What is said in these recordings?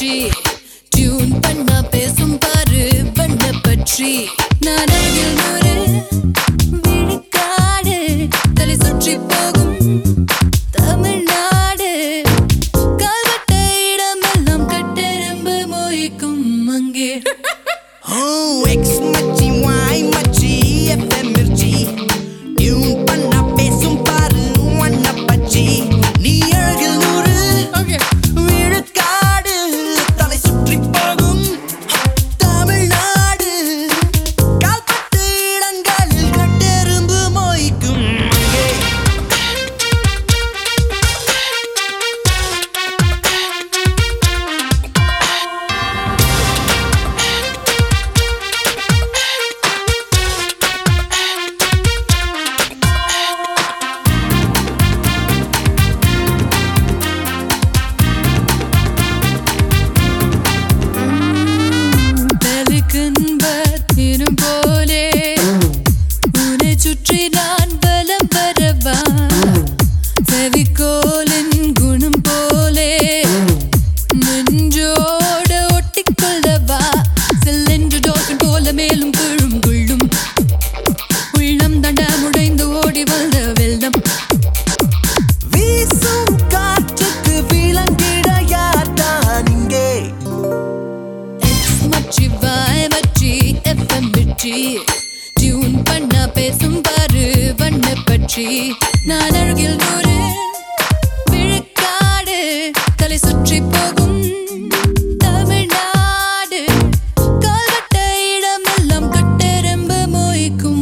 பற்றி டியூன் பண்ணா பேசும் பாரு பண்ண பற்றி நான் அருகில் நூறு விழுக்காடு தலை சுற்றி போகும் தமிழ்நாடு கால்வட்ட இடமெல்லாம் கட்டெரும்பு மொய்க்கும் அங்கே Oh, ex மச்சி வாய் மச்சி FM மிர்ச்சி டியூன் பண்ணா பேசும் பாரு வண்ண பச்சி நீ அழகில் நூறு விழுக்காடு தலை சுற்றி போகும் தமிழ்நாடு கால்பட்டு இடங்களில் கட்டெரும்பு மொய்க்கும் அங்கே பெருக்கன்பத்தினும் போலே உன்னை சுற்றி நான் பலம் பெறவா செவிக்கோலின் குணம் போலே நெஞ்சோட ஒட்டிக்கொள்ளவா செல்லென்று டோக்கன் போல மேலும் கீழும் குள்ளும் உள்ளம் தண்ட முடைந்து ஓடி வந்த வெள்ளம் வீசும் காற்றுக்கு விலங்கிட யார்தான் இங்கே எக்ஸ் மச்சி வாய் மச்சி எஃப்எம் வெற்றி டியூன் பண்ண பேசும் பாரு வண்ண பற்றி நான் அருகில் நூறு விழுக்காடு தலை சுற்றி போகும் தமிழ்நாடு கால்வட்ட இடமெல்லாம் கட்டெரும்பு மொய்க்கும்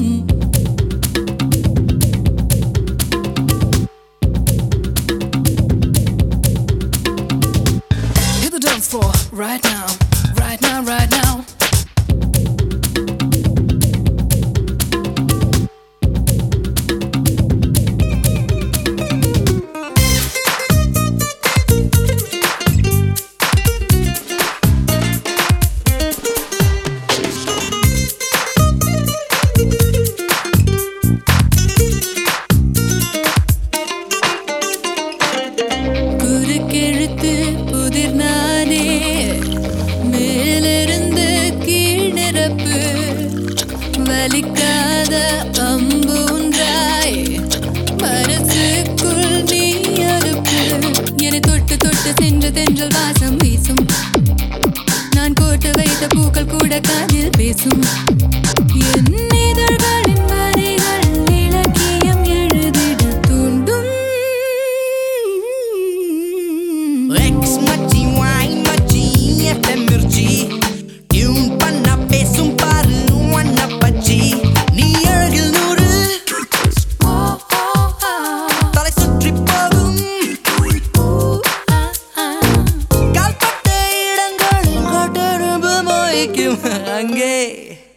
Hit the dance floor right now, right now, right now. குறுக்கெழுத்து புதிர் நானே மேலிருந்து கீழ் நிரப்பு வலிக்காத அம்பு ஒன்றாய் மனசுக்குள் நீ அறுப்பு என்னை தொட்டு தொட்டு சென்று தென்றல் வாசம் வீசும் நான் கோட்டு வைத்த பூக்கள் கூட காதில் பேசும் என் இதழ்களின் வரிகள் இலக்கியம் எழுதிட தூண்டும் எக்ஸ் மச்சி வாய் மச்சி எஃப்எம் மிர்ச்சி டியூன் பண்ணா பேசும் பாரு வண்ண பச்சி நீ அழகில் நூறு தலை சுற்றி போகும் கால்பட்ட இடங்கள் கொட்டெரும்பு மொய்க்கும் அங்கே